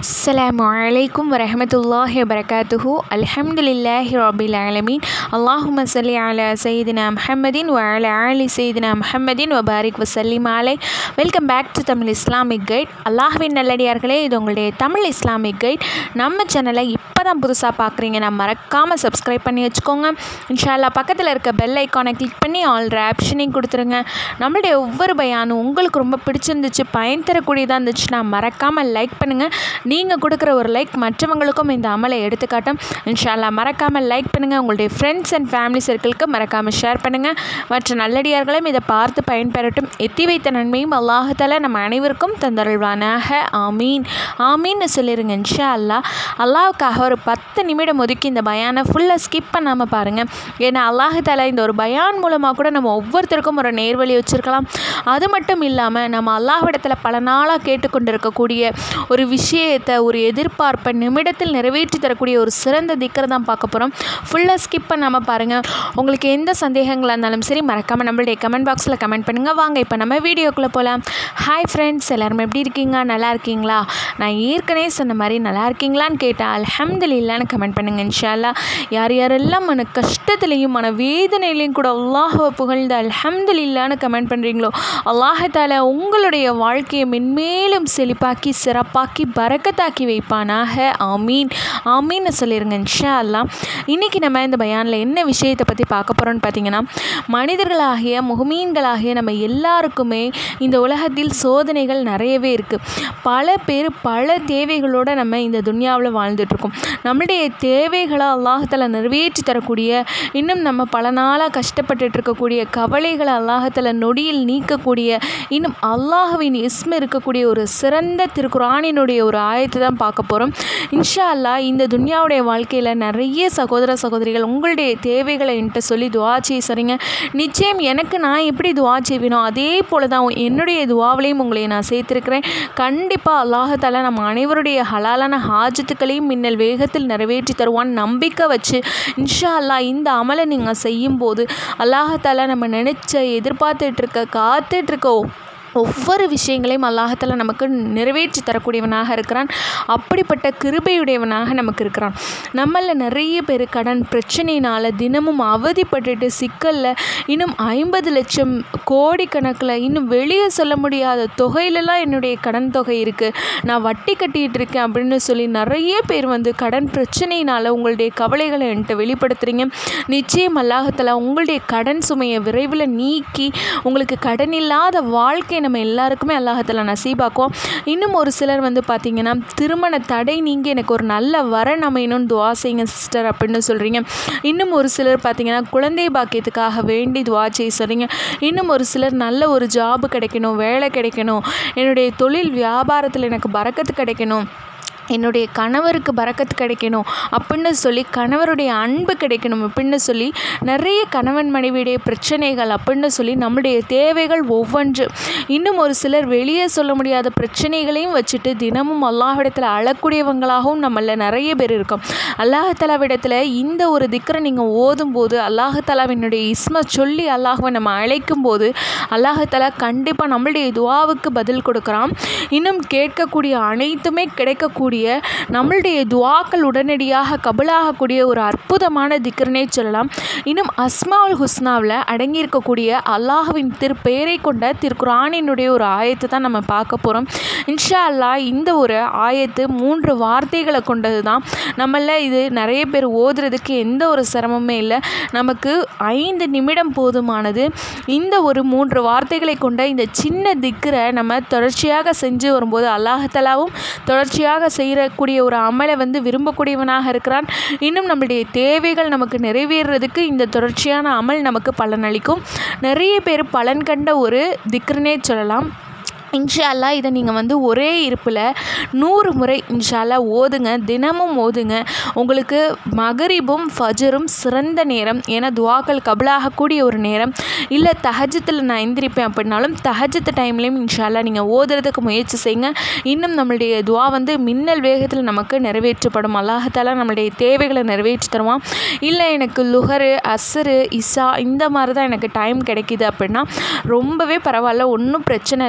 السلام عليكم ورحمة الله وبركاته الحمد لله رب العالمين اللهم صل على سيدنا محمد وعلى آل سيدنا محمد وبارك وسلم عليه welcome back to Tamil Islamic guide அல்லாஹ்வின் நல்லடியார்களே இது உங்களுடைய தமிழ் இஸ்லாமிக் கைட் நம்ம சேனலை இப்போ தான் புதுசாக பார்க்குறீங்கன்னா மறக்காமல் சப்ஸ்கிரைப் பண்ணி வச்சுக்கோங்க இன்ஷால்லா பக்கத்தில் இருக்க பெல் ஐக்கானை கிளிக் பண்ணி ஆல் ஆப்ஷனையும் கொடுத்துருங்க நம்மளுடைய ஒவ்வொரு பயானும் உங்களுக்கு ரொம்ப பிடிச்சிருந்துச்சு பயன் தரக்கூடியதாக இருந்துச்சுன்னா மறக்காமல் லைக் பண்ணுங்கள் நீங்கள் கொடுக்குற ஒரு லைக் மற்றவங்களுக்கும் இந்த அமலை எடுத்துக்காட்டும் இன்ஷால்லா மறக்காமல் லைக் பண்ணுங்கள் உங்களுடைய ஃப்ரெண்ட்ஸ் அண்ட் ஃபேமிலி சர்க்கிளுக்கு மறக்காமல் ஷேர் பண்ணுங்கள் மற்ற நல்லடியார்களும் இதை பார்த்து பயன்பெறட்டும் எத்தி வைத்த நன்மையும் அல்லாஹால நம்ம அனைவருக்கும் தந்தருள்வானாக ஆமீன் ஆமீன்னு சொல்லிடுங்க இன்ஷா அல்லா அல்லாவுக்காக ஒரு பத்து நிமிடம் ஒதுக்கி இந்த பயானை ஃபுல்லாக ஸ்கிப் பண்ணாமல் பாருங்கள் ஏன்னா அல்லாஹால இந்த ஒரு பயான் மூலமாக கூட நம்ம ஒவ்வொருத்தருக்கும் ஒரு நேர்வழி வச்சுருக்கலாம் அது மட்டும் இல்லாமல் நம்ம அல்லாஹ்விடத்தில் பல நாளாக கேட்டுக்கொண்டிருக்கக்கூடிய ஒரு விஷயத்தை ஒரு எதிர்பார்ப்பை நிமிடத்தில் நிறைவேற்றி தரக்கூடிய ஒரு சிறந்த திக்கரை தான் பார்க்க போகிறோம் ஃபுல்லாக ஸ்கிப் பண்ணாமல் பாருங்கள் உங்களுக்கு எந்த சந்தேகங்களாக இருந்தாலும் சரி மறக்காமல் நம்மளுடைய கமெண்ட் பாக்ஸில் கமெண்ட் பண்ணுங்கள் வாங்க இப்போ நம்ம வீடியோக்குள்ளே போகலாம் ஹாய் ஃப்ரெண்ட்ஸ் எல்லாரும் எப்படி இருக்கீங்க நல்லா இருக்கீங்களா நான் ஏற்கனவே சொன்ன மாதிரி நல்லா இருக்கீங்களான்னு கேட்டால் அல்ஹம்துலில்லான்னு கமெண்ட் பண்ணுங்கள் இன்ஷால்லா யார் யாரெல்லாம் மன கஷ்டத்துலேயும் மன வேதனையிலையும் கூட அல்லாஹுவை புகழ்ந்து அல்ஹம்துலில்லான்னு கமெண்ட் பண்ணுறீங்களோ அல்லாஹால உங்களுடைய வாழ்க்கையை மென்மேலும் செழிப்பாக்கி சிறப்பாக்கி பறக்கத்தாக்கி வைப்பானாக ஆமீன் ஆமீன்னு சொல்லிடுங்க இன்ஷா அல்லா இன்றைக்கி நம்ம இந்த பயானில் என்ன விஷயத்தை பற்றி பார்க்க போகிறோன்னு பார்த்தீங்கன்னா மனிதர்களாகிய முகமீன்களாகிய நம்ம எல்லாருக்குமே இந்த உலகத்தில் சோதனைகள் நிறையவே இருக்குது பல பேர் பல தேவைகளோடு நம்ம இந்த துன்யாவில் வாழ்ந்துட்டுருக்கோம் நம்மளுடைய தேவைகளை அல்லாஹத்தில் நிறைவேற்றி தரக்கூடிய இன்னும் நம்ம பல நாளாக கஷ்டப்பட்டுட்டு இருக்கக்கூடிய கவலைகளை அல்லாஹத்தில் நொடியில் நீக்கக்கூடிய இன்னும் அல்லாஹுவின் இஸ்ம இருக்கக்கூடிய ஒரு சிறந்த திருக்குரானினுடைய ஒரு ஆயத்தை தான் பார்க்க போகிறோம் இன்ஷா அல்லா இந்த துன்யாவுடைய வாழ்க்கையில் நிறைய சகோதர சகோதரிகள் உங்களுடைய தேவைகளை என்கிட்ட சொல்லி துவா செய்ய சரிங்க நிச்சயம் எனக்கு நான் எப்படி துவா செய்வேனோ அதே போல தான் என்னுடைய துவாவிலையும் உங்களை நான் சேர்த்துருக்கிறேன் கண்டிப்பாக அல்லாஹால நம்ம அனைவருடைய ஹலாலான ஹாஜத்துக்களையும் மின்னல் வேகத்தில் நிறைவேற்றி தருவான் நம்பிக்கை வச்சு இன்ஷா அல்லா இந்த அமலை நீங்கள் செய்யும்போது அல்லாஹால நம்ம நினச்ச எதிர்பார்த்துட்ருக்க காத்துட்ருக்க ஒவ்வொரு விஷயங்களையும் அல்லாஹத்தில் நமக்கு நிறைவேற்றி தரக்கூடியவனாக இருக்கிறான் அப்படிப்பட்ட கிருபையுடையவனாக நமக்கு இருக்கிறான் நம்மளில் நிறைய பேர் கடன் பிரச்சனையினால் தினமும் அவதிப்பட்டுட்டு சிக்கலில் இன்னும் ஐம்பது லட்சம் கோடிக்கணக்கில் இன்னும் வெளியே சொல்ல முடியாத தொகையிலலாம் என்னுடைய கடன் தொகை இருக்குது நான் வட்டி கட்டிகிட்டு இருக்கேன் அப்படின்னு சொல்லி நிறைய பேர் வந்து கடன் பிரச்சனையினால் உங்களுடைய கவலைகளை என்கிட்ட வெளிப்படுத்துகிறீங்க நிச்சயம் அல்லாஹத்தில் உங்களுடைய கடன் சுமையை விரைவில் நீக்கி உங்களுக்கு கடன் இல்லாத வாழ்க்கை நம்ம எல்லாருக்குமே அல்லாஹத்தில் நசீபாக்குவோம் இன்னும் ஒரு சிலர் வந்து பார்த்திங்கன்னா திருமண தடை நீங்கள் எனக்கு ஒரு நல்ல வரன் அமையணும்னு துவா செய்யுங்க சிஸ்டர் அப்படின்னு சொல்கிறீங்க இன்னும் ஒரு சிலர் பார்த்திங்கன்னா குழந்தை பாக்கியத்துக்காக வேண்டி துவா செய்ய சொல்கிறீங்க இன்னும் ஒரு சிலர் நல்ல ஒரு ஜாப் கிடைக்கணும் வேலை கிடைக்கணும் என்னுடைய தொழில் வியாபாரத்தில் எனக்கு பறக்கத்து கிடைக்கணும் என்னுடைய கணவருக்கு பறக்கத்து கிடைக்கணும் அப்படின்னு சொல்லி கணவருடைய அன்பு கிடைக்கணும் அப்படின்னு சொல்லி நிறைய கணவன் மனைவியுடைய பிரச்சனைகள் அப்படின்னு சொல்லி நம்முடைய தேவைகள் ஒவ்வொன்று இன்னும் ஒரு சிலர் வெளியே சொல்ல முடியாத பிரச்சனைகளையும் வச்சுட்டு தினமும் அல்லாஹிடத்தில் அழக்கூடியவங்களாகவும் நம்மளில் நிறைய பேர் இருக்கோம் அல்லாஹாலாவிடத்தில் இந்த ஒரு திக்கரை நீங்கள் ஓதும்போது அல்லாஹாலாவினுடைய இஸ்ம சொல்லி அல்லாஹுவை நம்ம அழைக்கும் போது அல்லாஹாலா கண்டிப்பாக நம்மளுடைய துவாவுக்கு பதில் கொடுக்குறான் இன்னும் கேட்கக்கூடிய அனைத்துமே கிடைக்கக்கூடிய கூடிய நம்மளுடைய துவாக்கள் உடனடியாக கபலாகக்கூடிய ஒரு அற்புதமான திக்கரனே சொல்லலாம் இன்னும் அஸ்மாவுல் ஹுஸ்னாவில் அடங்கியிருக்கக்கூடிய அல்லாஹுவின் திருப்பெயரை கொண்ட திருக்குரானினுடைய ஒரு ஆயத்தை தான் நம்ம பார்க்க போகிறோம் இன்ஷா அல்லா இந்த ஒரு ஆயத்து மூன்று வார்த்தைகளை கொண்டது தான் நம்மள இது நிறைய பேர் ஓதுறதுக்கு எந்த ஒரு சிரமமே இல்லை நமக்கு ஐந்து நிமிடம் போதுமானது இந்த ஒரு மூன்று வார்த்தைகளை கொண்ட இந்த சின்ன திக்கரை நம்ம தொடர்ச்சியாக செஞ்சு வரும்போது அல்லாஹலாவும் தொடர்ச்சியாக செய்யக்கூடிய ஒரு அமலை வந்து விரும்பக்கூடியவனாக இருக்கிறான் இன்னும் நம்மளுடைய தேவைகள் நமக்கு நிறைவேறுறதுக்கு இந்த தொடர்ச்சியான அமல் நமக்கு பலனளிக்கும் நிறைய பேர் பலன் கண்ட ஒரு திக்ருனே சொல்லலாம் இன்ஷால்லா இதை நீங்கள் வந்து ஒரே இருப்பில் நூறு முறை இன்ஷால்லா ஓதுங்க தினமும் ஓதுங்க உங்களுக்கு மகரிபும் ஃபஜரும் சிறந்த நேரம் ஏன்னா துவாக்கள் கபலாகக்கூடிய ஒரு நேரம் இல்லை தஹஜத்தில் நான் எந்திரிப்பேன் அப்படின்னாலும் தஹஜத்து டைம்லேயும் இன்ஷால்லா நீங்கள் ஓதுறதுக்கு முயற்சி செய்யுங்க இன்னும் நம்மளுடைய துவா வந்து மின்னல் வேகத்தில் நமக்கு நிறைவேற்றப்படும் அல்லாஹால நம்மளுடைய தேவைகளை நிறைவேற்றி தருவான் இல்லை எனக்கு லுகரு அசரு இசா இந்த மாதிரி தான் எனக்கு டைம் கிடைக்கிது அப்படின்னா ரொம்பவே பரவாயில்ல ஒன்றும் பிரச்சனை இல்லை அல்லாஹ்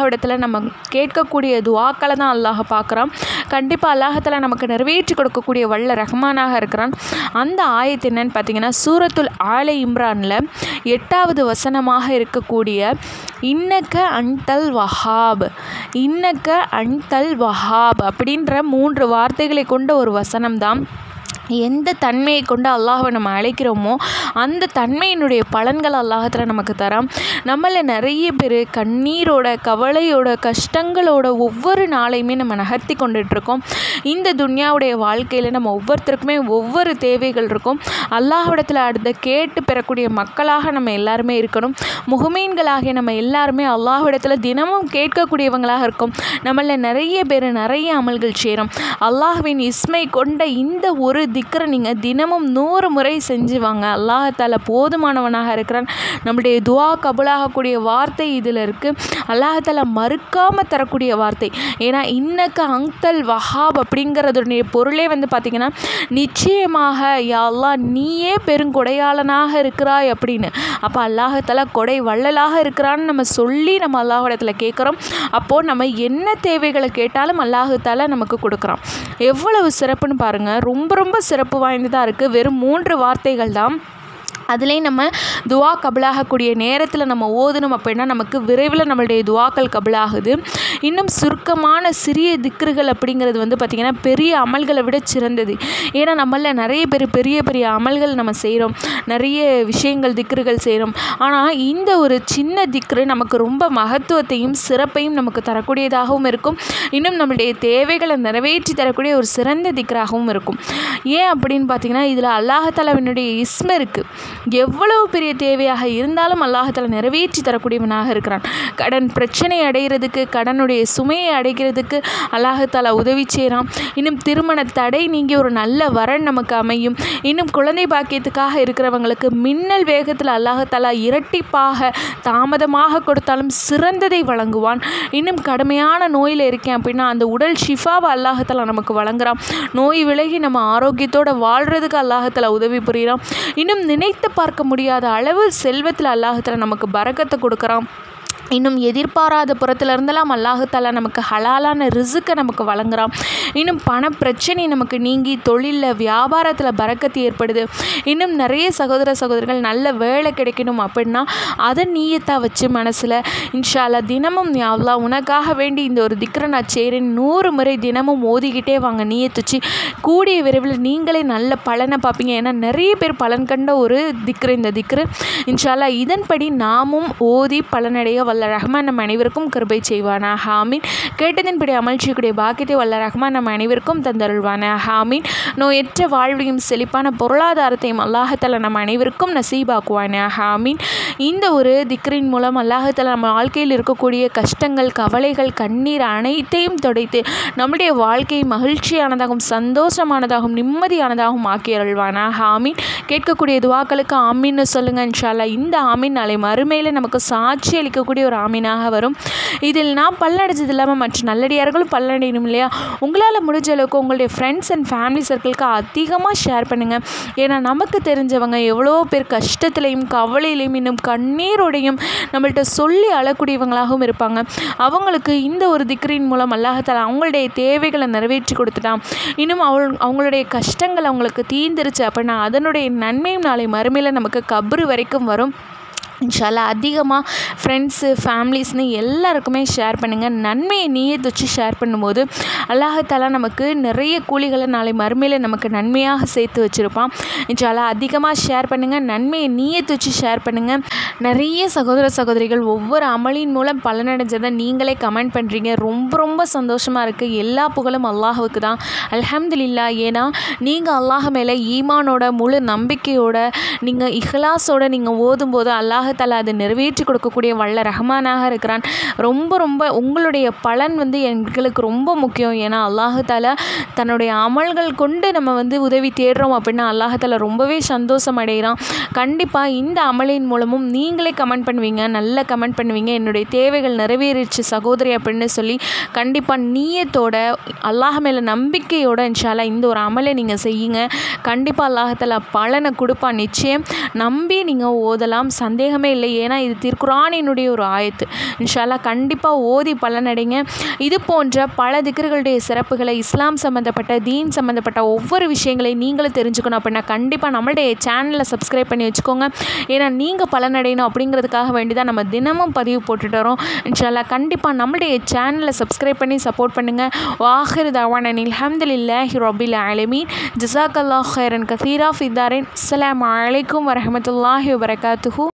அல்லாஹ்விடத்தில் நம்ம கேட்கக்கூடிய துவாக்களை தான் அல்லாஹ் பார்க்குறான் கண்டிப்பாக அல்லாஹத்தில் நமக்கு நிறைவேற்றி கொடுக்கக்கூடிய வல்ல ரஹ்மானாக இருக்கிறான் அந்த ஆயத்து என்னன்னு பார்த்தீங்கன்னா சூரத்துல் ஆலை இம்ரானில் எட்டாவது வசனமாக இருக்கக்கூடிய இன்னக்க அன்தல் வஹாப் இன்னக்க அன்தல் வஹாப் அப்படின்ற மூன்று வார்த்தைகளை கொண்ட ஒரு வசனம் தான் எந்த தன்மையை கொண்டு அல்லாஹ்வை நம்ம அழைக்கிறோமோ அந்த தன்மையினுடைய பலன்கள் அல்லாஹத்தில் நமக்கு தரான் நம்மள நிறைய பேர் கண்ணீரோட கவலையோட கஷ்டங்களோட ஒவ்வொரு நாளையுமே நம்ம நகர்த்தி கொண்டுட்ருக்கோம் இந்த துன்யாவுடைய வாழ்க்கையில் நம்ம ஒவ்வொருத்தருக்குமே ஒவ்வொரு தேவைகள் இருக்கும் அல்லாஹ்விடத்தில் அடுத்த கேட்டு பெறக்கூடிய மக்களாக நம்ம எல்லாருமே இருக்கணும் முகமீன்களாகிய நம்ம எல்லாருமே அல்லாஹ்விடத்தில் தினமும் கேட்கக்கூடியவங்களாக இருக்கும் நம்மள நிறைய பேர் நிறைய அமல்கள் செய்கிறோம் அல்லாஹ்வின் இஸ்மை கொண்ட இந்த ஒரு திக்கரை நீங்கள் தினமும் நூறு முறை செஞ்சு வாங்க அல்லாஹால போதுமானவனாக இருக்கிறான் நம்முடைய துவா கபுலாகக்கூடிய வார்த்தை இதில் இருக்குது அல்லாஹால மறுக்காமல் தரக்கூடிய வார்த்தை ஏன்னா இன்னக்க அங்தல் வஹாப் அப்படிங்கிறதுடைய பொருளே வந்து பார்த்திங்கன்னா நிச்சயமாக யா அல்லாஹ் நீயே பெருங்கொடையாளனாக இருக்கிறாய் அப்படின்னு அப்போ அல்லாஹால கொடை வள்ளலாக இருக்கிறான்னு நம்ம சொல்லி நம்ம அல்லாஹிடத்தில் கேட்குறோம் அப்போது நம்ம என்ன தேவைகளை கேட்டாலும் அல்லாஹால நமக்கு கொடுக்குறான் எவ்வளவு சிறப்புன்னு பாருங்கள் ரொம்ப ரொம்ப சிறப்பு வாய்ந்ததாக இருக்குது வெறும் மூன்று வார்த்தைகள் தான் அதுலேயும் நம்ம துவா கபலாகக்கூடிய நேரத்தில் நம்ம ஓதணும் அப்படின்னா நமக்கு விரைவில் நம்மளுடைய துவாக்கள் கபலாகுது இன்னும் சுருக்கமான சிறிய திக்ருகள் அப்படிங்கிறது வந்து பார்த்திங்கன்னா பெரிய அமல்களை விட சிறந்தது ஏன்னா நம்மள நிறைய பேர் பெரிய பெரிய அமல்கள் நம்ம செய்கிறோம் நிறைய விஷயங்கள் திக்ருகள் செய்கிறோம் ஆனால் இந்த ஒரு சின்ன திக்ரு நமக்கு ரொம்ப மகத்துவத்தையும் சிறப்பையும் நமக்கு தரக்கூடியதாகவும் இருக்கும் இன்னும் நம்மளுடைய தேவைகளை நிறைவேற்றி தரக்கூடிய ஒரு சிறந்த திக்ராகவும் இருக்கும் ஏன் அப்படின்னு பார்த்தீங்கன்னா இதில் அல்லாஹாலாவினுடைய இஸ்ம இருக்குது எவ்வளவு பெரிய தேவையாக இருந்தாலும் அல்லாஹால நிறைவேற்றி தரக்கூடியவனாக இருக்கிறான் கடன் பிரச்சனை அடைகிறதுக்கு கடனுடைய சுமையை அடைகிறதுக்கு அல்லாஹால உதவி செய்கிறான் இன்னும் திருமண தடை நீங்கி ஒரு நல்ல வரன் நமக்கு அமையும் இன்னும் குழந்தை பாக்கியத்துக்காக இருக்கிறவங்களுக்கு மின்னல் வேகத்தில் அல்லாஹாலா இரட்டிப்பாக தாமதமாக கொடுத்தாலும் சிறந்ததை வழங்குவான் இன்னும் கடுமையான நோயில் இருக்கேன் அப்படின்னா அந்த உடல் ஷிஃபாவை அல்லாஹாலா நமக்கு வழங்குறான் நோய் விலகி நம்ம ஆரோக்கியத்தோடு வாழ்கிறதுக்கு அல்லாஹாலா உதவி புரிகிறான் இன்னும் நினைத்து பார்க்க முடியாத அளவு செல்வத்தில் அல்லாஹத்தில் நமக்கு பறக்கத்தை கொடுக்குறான் இன்னும் எதிர்பாராத புறத்திலிருந்தெல்லாம் அல்லாஹாலா நமக்கு ஹலாலான ரிசுக்கை நமக்கு வழங்குறான் இன்னும் பண பிரச்சனை நமக்கு நீங்கி தொழிலில் வியாபாரத்தில் பறக்கத்து ஏற்படுது இன்னும் நிறைய சகோதர சகோதரிகள் நல்ல வேலை கிடைக்கணும் அப்படின்னா அதை நீயத்தாக வச்சு மனசில் இன்ஷால்லா தினமும் யாவ்லா உனக்காக வேண்டி இந்த ஒரு திக்ரை நான் செய்கிறேன் நூறு முறை தினமும் ஓதிக்கிட்டே வாங்க நீயத்துச்சு கூடிய விரைவில் நீங்களே நல்ல பலனை பார்ப்பீங்க ஏன்னா நிறைய பேர் பலன் கண்ட ஒரு திக்ரு இந்த திக்ரு இன்ஷால்லா இதன்படி நாமும் ஓதி பலனடைய வல்ல ரஹ்மான் நம் அனைவருக்கும் கிருபை செய்வானா ஹாமீன் கேட்டதின்படி அமல் செய்யக்கூடிய பாக்கியத்தை வல்ல ரஹ்மான் நம் அனைவருக்கும் தந்தருள்வானா ஹாமீன் நோயற்ற வாழ்வையும் செழிப்பான பொருளாதாரத்தையும் அல்லாஹத்தால நம் அனைவருக்கும் நசீபாக்குவானா ஹாமீன் இந்த ஒரு திக்ரின் மூலம் அல்லாஹத்தால நம்ம வாழ்க்கையில் இருக்கக்கூடிய கஷ்டங்கள் கவலைகள் கண்ணீர் அனைத்தையும் துடைத்து நம்முடைய வாழ்க்கையை மகிழ்ச்சியானதாகவும் சந்தோஷமானதாகவும் நிம்மதியானதாகவும் ஆக்கி அருள்வானா ஹாமீன் கேட்கக்கூடிய துவாக்களுக்கு ஆமீன்னு சொல்லுங்கள் இன்ஷால்லா இந்த ஆமீன் நாளை மறுமையில் நமக்கு சாட்சி அளிக்கக்கூடிய ஒரு ஆமீனாக வரும் இதில் நான் பல்லடைஞ்சது இல்லாமல் மற்ற நல்லடியார்களும் பல்லடையணும் இல்லையா உங்களால் முடிஞ்ச அளவுக்கு உங்களுடைய ஃப்ரெண்ட்ஸ் அண்ட் ஃபேமிலி சர்க்கிளுக்கு அதிகமாக ஷேர் பண்ணுங்கள் ஏன்னா நமக்கு தெரிஞ்சவங்க எவ்வளோ பேர் கஷ்டத்துலையும் கவலையிலையும் இன்னும் கண்ணீரோடையும் நம்மள்ட்ட சொல்லி அழக்கூடியவங்களாகவும் இருப்பாங்க அவங்களுக்கு இந்த ஒரு திக்ரின் மூலம் அல்லாஹத்தால் அவங்களுடைய தேவைகளை நிறைவேற்றி கொடுத்துட்டான் இன்னும் அவள் அவங்களுடைய கஷ்டங்கள் அவங்களுக்கு தீந்துருச்சு அப்படின்னா அதனுடைய நன்மையும் நாளை மறுமையில் நமக்கு கப்ரு வரைக்கும் வரும் இன்ஷால்லா அதிகமாக ஃப்ரெண்ட்ஸு ஃபேமிலிஸ்னு எல்லாருக்குமே ஷேர் பண்ணுங்கள் நன்மையை நீயே வச்சு ஷேர் பண்ணும்போது அல்லாஹாலா நமக்கு நிறைய கூலிகளை நாளை மறுமையில் நமக்கு நன்மையாக சேர்த்து வச்சுருப்பான் இன்ஷால்லா அதிகமாக ஷேர் பண்ணுங்கள் நன்மையை நீயே வச்சு ஷேர் பண்ணுங்கள் நிறைய சகோதர சகோதரிகள் ஒவ்வொரு அமலின் மூலம் பலனடைஞ்சதை நீங்களே கமெண்ட் பண்ணுறீங்க ரொம்ப ரொம்ப சந்தோஷமாக இருக்குது எல்லா புகழும் அல்லாஹுக்கு தான் அல்ஹம்துலில்லா ஏன்னா நீங்கள் அல்லாஹ் மேலே ஈமானோட முழு நம்பிக்கையோட நீங்கள் இஹ்லாஸோட நீங்கள் ஓதும்போது அல்லாஹாலா அதை நிறைவேற்றி கொடுக்கக்கூடிய வல்ல ரஹ்மானாக இருக்கிறான் ரொம்ப ரொம்ப உங்களுடைய பலன் வந்து எங்களுக்கு ரொம்ப முக்கியம் ஏன்னா அல்லாஹாலா தன்னுடைய அமல்கள் கொண்டு நம்ம வந்து உதவி தேடுறோம் அப்படின்னா அல்லாஹாலா ரொம்பவே சந்தோஷம் அடைகிறான் கண்டிப்பாக இந்த அமலின் மூலமும் நீங்களே கமெண்ட் பண்ணுவீங்க நல்ல கமெண்ட் பண்ணுவீங்க என்னுடைய தேவைகள் நிறைவேறிச்சு சகோதரி அப்படின்னு சொல்லி கண்டிப்பாக நீயத்தோட அல்லாஹ் மேலே நம்பிக்கையோட இன்ஷால்லா இந்த ஒரு அமலை நீங்கள் செய்யுங்க கண்டிப்பாக அல்லாஹாலா பலனை கொடுப்பான் நிச்சயம் நம்பி நீங்கள் ஓதலாம் சந்தேகம் சந்தேகமே இல்லை ஏன்னா இது திருக்குரானினுடைய ஒரு ஆயத்து இன்ஷால்லா கண்டிப்பாக ஓதி பலனடைங்க இது போன்ற பல திக்கர்களுடைய சிறப்புகளை இஸ்லாம் சம்மந்தப்பட்ட தீன் சம்மந்தப்பட்ட ஒவ்வொரு விஷயங்களையும் நீங்களும் தெரிஞ்சுக்கணும் அப்படின்னா கண்டிப்பாக நம்மளுடைய சேனலை சப்ஸ்கிரைப் பண்ணி வச்சுக்கோங்க ஏன்னா நீங்கள் பலனடையணும் அப்படிங்கிறதுக்காக வேண்டி தான் நம்ம தினமும் பதிவு போட்டுட்டு வரோம் இன்ஷால்லா கண்டிப்பாக நம்மளுடைய சேனலை சப்ஸ்கிரைப் பண்ணி சப்போர்ட் பண்ணுங்கள் வாஹிர் தவானன் அல்ஹம்துலில்லாஹி ரபில் ஆலமீன் ஜசாக் அல்லாஹ் ஹைரன் கசீரா ஃபிதாரின் அஸ்ஸலாமு அலைக்கும் வரஹமத்துல்லாஹி வபரகாத்துஹு